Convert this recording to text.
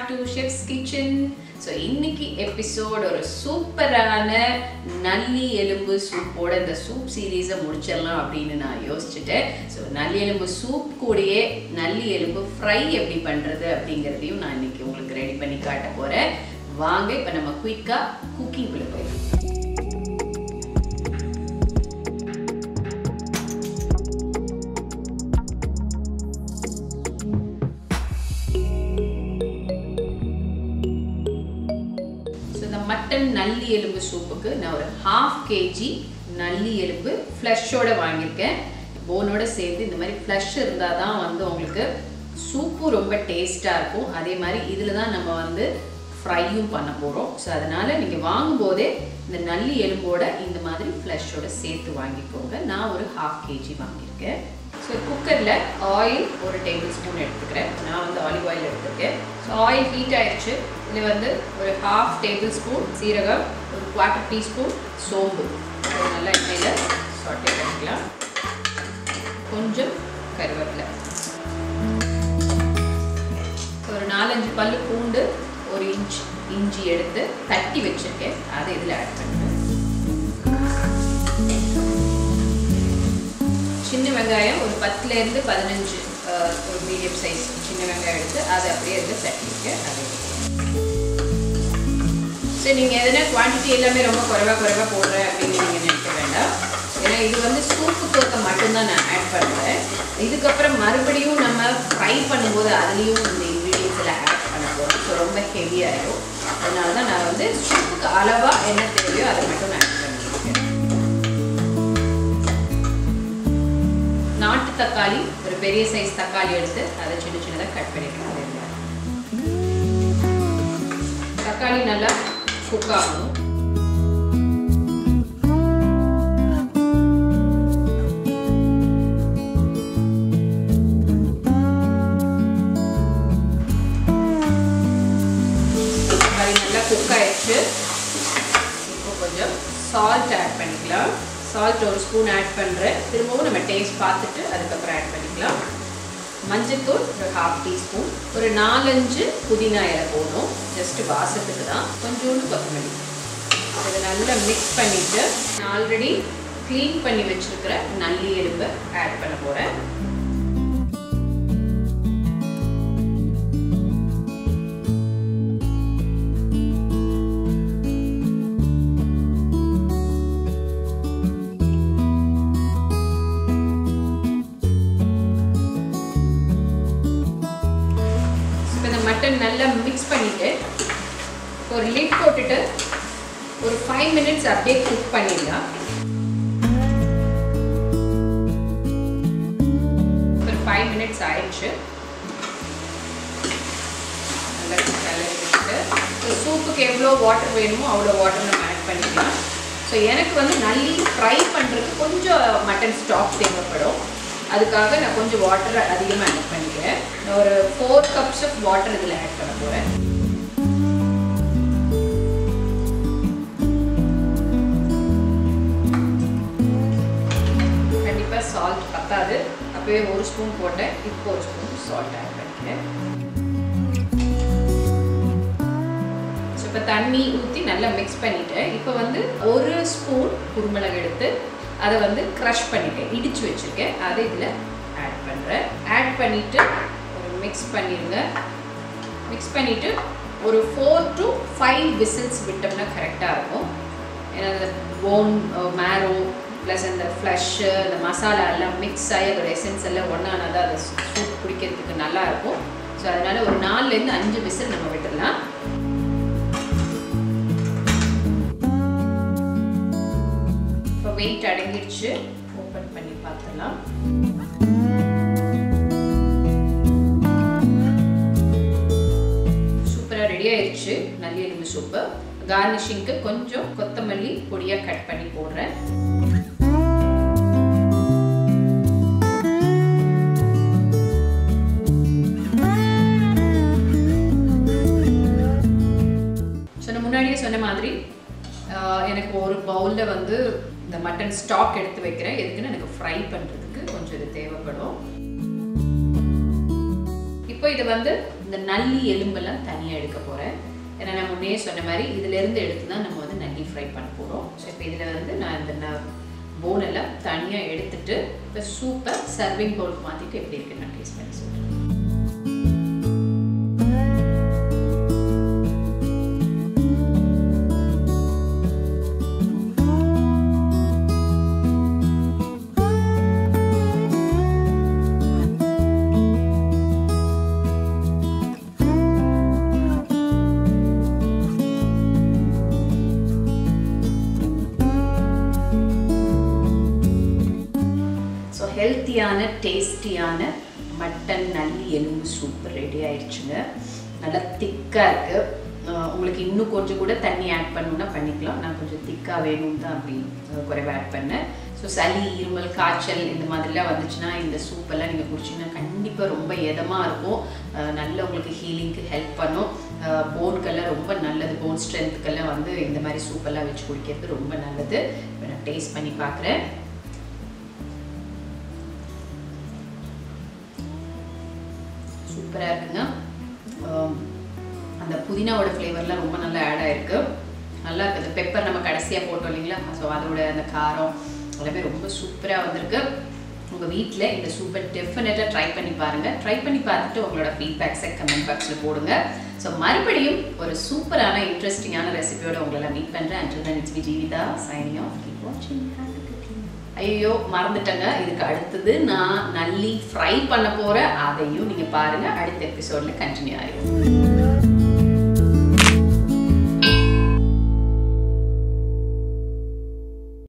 to chef's kitchen so இன்னைக்கு episode ஒரு சூப்பரான நல்லி எலும்பு சூப்போட இந்த சூப் சீரீஸை முடிச்சிடலாம் அப்படின்னு நான் யோசிச்சுட்டேன் ஸோ நல்லி எலும்பு சூப் கூடயே நல்லி எலும்பு ஃப்ரை எப்படி பண்ணுறது அப்படிங்கிறதையும் நான் இன்னைக்கு உங்களுக்கு ரெடி பண்ணி காட்ட போகிறேன் வாங்க இப்போ நம்ம குயிக்காக குக்கிங்குள்ளே போயிடலாம் ஸோ இந்த மட்டன் நல்லி எலும்பு சூப்புக்கு நான் ஒரு ஹாஃப் கேஜி நல்லி எலும்பு ஃப்ளஷோட வாங்கியிருக்கேன் போனோட சேர்த்து இந்த மாதிரி ஃப்ளஷ் இருந்தால் தான் வந்து உங்களுக்கு சூப்பும் ரொம்ப டேஸ்ட்டாக இருக்கும் அதே மாதிரி இதில் தான் நம்ம வந்து ஃப்ரையும் பண்ண போகிறோம் ஸோ அதனால் நீங்கள் வாங்கும்போதே இந்த நல்லி எலும்போட இந்த மாதிரி ஃப்ளஷோட சேர்த்து வாங்கிக்கோங்க நான் ஒரு ஹாஃப் கேஜி வாங்கியிருக்கேன் ஸோ குக்கரில் ஆயில் ஒரு டேபிள் ஸ்பூன் எடுத்துக்கிறேன் நான் வந்து ஆலிவ் ஆயில் எடுத்துருக்கேன் ஸோ ஆயில் ஹீட் ஆயிடுச்சு இதில் வந்து ஒரு ஹாஃப் டேபிள் ஸ்பூன் சீரகம் ஒரு குவார்ட்டர் டீஸ்பூன் சோம்பு அது நல்லா எண்ணெயில் சாட்டே பண்ணிக்கலாம் கொஞ்சம் கருவேப்பிலை ஒரு நாலஞ்சு பல்லு பூண்டு ஒரு இன்ச் இஞ்சி எடுத்து தட்டி வச்சுருக்கேன் அதை இதில் ஆட் பண்ணுவேன் சின்ன வெங்காயம் ஒரு பத்துலேருந்து பதினஞ்சு ஒரு மீடியம் சைஸ் சின்ன வெங்காயம் எடுத்து அதை அப்படியே இருந்து தட்டிருக்கேன் அதை சரி நீங்கள் எதனா குவான்டிட்டி எல்லாமே ரொம்ப குறைவாக குறைவாக போடுறேன் அப்படின்னு நீங்கள் நினைக்க வேண்டாம் ஏன்னா இது வந்து சூப்பு தோக்க மட்டும்தான் நான் ஆட் பண்ணுறேன் இதுக்கப்புறம் மறுபடியும் நம்ம ஃப்ரை பண்ணும்போது அதுலேயும் இந்த இன்க்ரீடியன்ஸ் எல்லாம் ஆட் பண்ண போகிறோம் ஸோ ரொம்ப ஹெவியாகிடும் அதனால தான் நான் வந்து சூப்புக்கு அளவாக என்ன தேவையோ அதை மட்டும் நான் ஆட் பண்ணியிருக்கேன் நாட்டு தக்காளி ஒரு பெரிய சைஸ் தக்காளி எடுத்து அதை சின்ன சின்னதாக கட் பண்ணிக்கலாம் அதே தக்காளி நல்லா குக் ஆகணும் தக்காளி நல்லா குக் ஆயிடுச்சு இப்போ கொஞ்சம் சால்ட் ஆட் பண்ணிக்கலாம் சால்ட் ஒரு ஸ்பூன் ஆட் பண்ணுறேன் திரும்பவும் நம்ம டேஸ்ட் பார்த்துட்டு அதுக்கப்புறம் ஆட் பண்ணிக்கலாம் மஞ்சத்தூள் ஒரு ஹாஃப் டீஸ்பூன் ஒரு நாலஞ்சு புதினா இலை போதும் ஜஸ்ட் வாசத்துக்கு தான் கொஞ்சோண்டு கொத்தமல்லி இதை நல்லா மிக்ஸ் பண்ணிவிட்டு நான் ஆல்ரெடி க்ளீன் பண்ணி வச்சுருக்கிற நல்லி எலும்பை ஆட் பண்ண போகிறேன் மட்டன் நல்லா மிக்ஸ் பண்ணிவிட்டு ஒரு லிட் போட்டுட்டு ஒரு ஃபைவ் மினிட்ஸ் அப்படியே குக் பண்ணிடலாம் ஒரு ஃபைவ் மினிட்ஸ் ஆயிடுச்சு நல்லா கிளறி வச்சுட்டு சூப்புக்கு எவ்வளோ வாட்டர் வேணுமோ அவ்வளோ வாட்டர் நம்ம ஆட் பண்ணிக்கலாம் ஸோ எனக்கு வந்து நல்லி ஃப்ரை பண்ணுறதுக்கு கொஞ்சம் மட்டன் ஸ்டாக் தேவைப்படும் அதுக்காக நான் கொஞ்சம் வாட்டர் அதிகமாக ஆட் பண்ணிக்கிறேன் நான் ஒரு ஃபோர் கப்ஸ் ஆஃப் வாட்டர் இதில் ஆட் பண்ண போகிறேன் கண்டிப்பாக சால்ட் பத்தாது அப்போவே ஒரு ஸ்பூன் போட்டேன் இப்போ ஒரு ஸ்பூன் சால்ட் ஆட் பண்ணிக்கிறேன் ஸோ இப்போ தண்ணி ஊற்றி நல்லா மிக்ஸ் பண்ணிவிட்டேன் இப்போ வந்து ஒரு ஸ்பூன் குருமிளகு எடுத்து அதை வந்து க்ரஷ் பண்ணிட்டேன் இடித்து வச்சுருக்கேன் அதை இதில் ஆட் பண்ணுறேன் ஆட் பண்ணிவிட்டு ஒரு மிக்ஸ் பண்ணிடுங்க மிக்ஸ் பண்ணிவிட்டு ஒரு ஃபோர் டு ஃபைவ் விசில்ஸ் விட்டோம்னா கரெக்டாக இருக்கும் ஏன்னா அந்த போன் மேரோ ப்ளஸ் அந்த ஃப்ளஷ்ஷு அந்த மசாலா எல்லாம் மிக்ஸ் ஆகி அதோட எசன்ஸ் எல்லாம் ஒன்றானா தான் அதை சூப் குடிக்கிறதுக்கு நல்லாயிருக்கும் ஸோ அதனால் ஒரு நாலுலேருந்து அஞ்சு விசில் நம்ம விட்டுடலாம் இப்போ வெயிட் அடங்கிடுச்சு ஓப்பன் பண்ணி பார்த்துடலாம் சூப்பராக ரெடி ஆயிடுச்சு நல்லி எலும்பு சூப்பு கார்னிஷிங்க்கு கொஞ்சம் கொத்தமல்லி பொடியாக கட் பண்ணி போடுறேன் சொன்ன முன்னாடியே சொன்ன மாதிரி எனக்கு ஒரு பவுலில் வந்து இந்த மட்டன் ஸ்டாக் எடுத்து வைக்கிறேன் எதுக்குன்னு எனக்கு ஃப்ரை பண்ணுறதுக்கு கொஞ்சம் இது தேவைப்படும் இப்போ இதை வந்து இந்த நல்லி எலும்பெல்லாம் தனியாக எடுக்க போகிறேன் ஏன்னா நான் முன்னே சொன்ன மாதிரி இதிலேருந்து எடுத்து தான் நம்ம வந்து நல்லி ஃப்ரை பண்ண போகிறோம் ஸோ இப்போ இதில் வந்து நான் இந்த போன் எல்லாம் தனியாக எடுத்துட்டு இப்போ சூப்பர் சர்விங் பவுல் மாற்றிட்டு எப்படி இருக்குன்னு நான் டேஸ்ட் பண்ணி சொல்கிறேன் ஸோ ஹெல்த்தியான டேஸ்டியான மட்டன் நல்லி எலும்பு சூப் ரெடி ஆயிடுச்சுங்க நல்லா திக்காக இருக்குது உங்களுக்கு இன்னும் கொஞ்சம் கூட தண்ணி ஆட் பண்ணணும்னா பண்ணிக்கலாம் நான் கொஞ்சம் திக்காக வேணும் தான் அப்படி அஹ், குறைவா ஆட் பண்ணேன் ஸோ சளி இருமல் காய்ச்சல் இந்த மாதிரிலாம் வந்துச்சுன்னா இந்த சூப்பெல்லாம் நீங்கள் குடிச்சிங்கன்னா கண்டிப்பாக ரொம்ப இதமாக இருக்கும் அஹ், நல்ல உங்களுக்கு ஹீலிங்க்கு ஹெல்ப் பண்ணும் போனுக்கெல்லாம் ரொம்ப நல்லது போன் ஸ்ட்ரென்த்துக்கெல்லாம் வந்து இந்த மாதிரி சூப்பெல்லாம் வச்சு குடிக்கிறது ரொம்ப நல்லது இப்போ நான் டேஸ்ட் பண்ணி பார்க்குறேன் சூப்பராக இருக்குங்க ஆம், அந்த புதினாவோட ஃப்ளேவர்லாம் ரொம்ப நல்லா ஆட் ஆயிருக்கு நல்லா இருக்குது பெப்பர் நம்ம கடைசியாக போட்டோம் இல்லைங்களா ஸோ அதோட அந்த காரம் எல்லாமே ரொம்ப சூப்பராக வந்திருக்கு உங்கள் வீட்டில் இந்த சூப்பர் டெஃபினட்டாக ட்ரை பண்ணி பாருங்கள் ட்ரை பண்ணி பார்த்துட்டு உங்களோட ஃபீட்பேக்ஸை கமெண்ட் பாக்ஸில் போடுங்க ஸோ மறுபடியும் ஒரு சூப்பரான இன்ட்ரெஸ்டிங்கான ரெசிபியோட உங்களை மீட் பண்ணுறேன் அண்ட் தான் it's V Jeevitha signing off keep வாட்சிங் ஐயோ மறந்துட்டேங்க இதுக்கு அடுத்தது நான் நல்லி ஃப்ரை பண்ண போகிறேன் அதையும் நீங்கள் பாருங்கள் அடுத்த எபிசோடில் கண்டினியூ ஆகிடும்